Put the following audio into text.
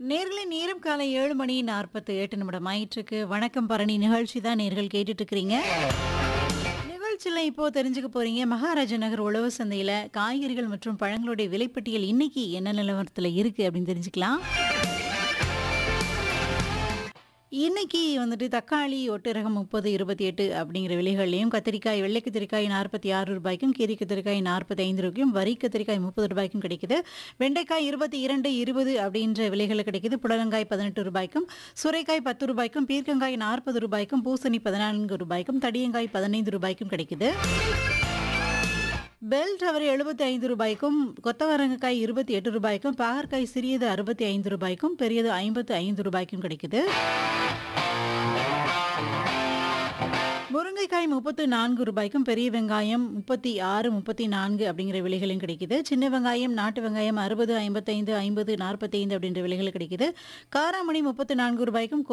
நேர்களை நேரம் காலை ஏழு மணி நாற்பத்தி எட்டு நிமிடம் ஆயிட்டிருக்கு வணக்கம் பரணி நிகழ்ச்சி தான் நேர்கள் கேட்டுட்டு இருக்கிறீங்க நிகழ்ச்சியில் இப்போ தெரிஞ்சுக்க போறீங்க மகாராஜா நகர் உழவு சந்தையில காய்கறிகள் மற்றும் பழங்களுடைய விலைப்பட்டியல் இன்னைக்கு என்ன நிலவரத்துல இருக்கு அப்படின்னு தெரிஞ்சுக்கலாம் இன்னைக்கு வந்துட்டு தக்காளி ஒட்டு ரகம் முப்பது இருபத்தி எட்டு அப்படிங்கிற விலைகள்லையும் கத்திரிக்காய் வெள்ளை கத்திரிக்காய் நாற்பத்தி ஆறு ரூபாய்க்கும் கீரி கத்திரிக்காய் நாற்பத்தி ஐந்து ரூபாய்க்கும் வரி கத்திரிக்காய் முப்பது ரூபாய்க்கும் கிடைக்குது வெண்டைக்காய் இருபத்தி இரண்டு இருபது அப்படின்ற விலைகள் கிடைக்குது புடலங்காய் பதினெட்டு ரூபாய்க்கும் சுரைக்காய் பத்து ரூபாய்க்கும் பீர்க்கங்காய் நாற்பது ரூபாய்க்கும் பூசணி பதினான்கு ரூபாய்க்கும் தடியங்காய் பதினைந்து ரூபாய்க்கும் கிடைக்குது பெல் டவர் எழுபத்தி ஐந்து ரூபாய்க்கும் கொத்தவரங்காய் இருபத்தி எட்டு ரூபாய்க்கும் பாகற்காய் சிறியது அறுபத்தி ஐந்து ரூபாய்க்கும் பெரியது ஐம்பத்து ஐந்து ரூபாய்க்கும் கிடைக்குது முருங்கைக்காய் முப்பத்து நான்கு ரூபாய்க்கும் பெரிய வெங்காயம் முப்பத்தி ஆறு முப்பத்தி நான்கு அப்படிங்கிற விலைகளும் கிடைக்குது சின்ன வெங்காயம் நாட்டு வெங்காயம் அறுபது ஐம்பத்தைந்து ஐம்பது நாற்பத்தைந்து அப்படின்ற விலைகள் கிடைக்குது காராமணி முப்பத்து நான்கு ரூபாய்க்கும்